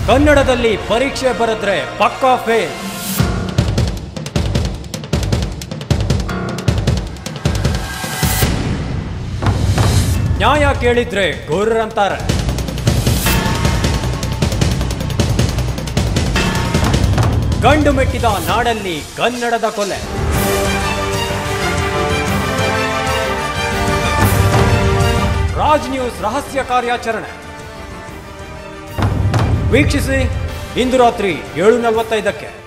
ಕನ್ನಡದಲ್ಲಿ ಪರೀಕ್ಷೆ ಬರೆದ್ರೆ ಪಕ್ಕಾ ಫೇಲ್ ನ್ಯಾಯ ಕೇಳಿದ್ರೆ ಗೋರ್ರಂತಾರೆ ಗಂಡು ಮೆಟ್ಟಿದ ನಾಡಲ್ಲಿ ಕನ್ನಡದ ಕೊಲೆ ರಾಜ್ ನ್ಯೂಸ್ ರಹಸ್ಯ ಕಾರ್ಯಾಚರಣೆ ವೀಕ್ಷಿಸಿ ಇಂದು ರಾತ್ರಿ ಏಳು ನಲವತ್ತೈದಕ್ಕೆ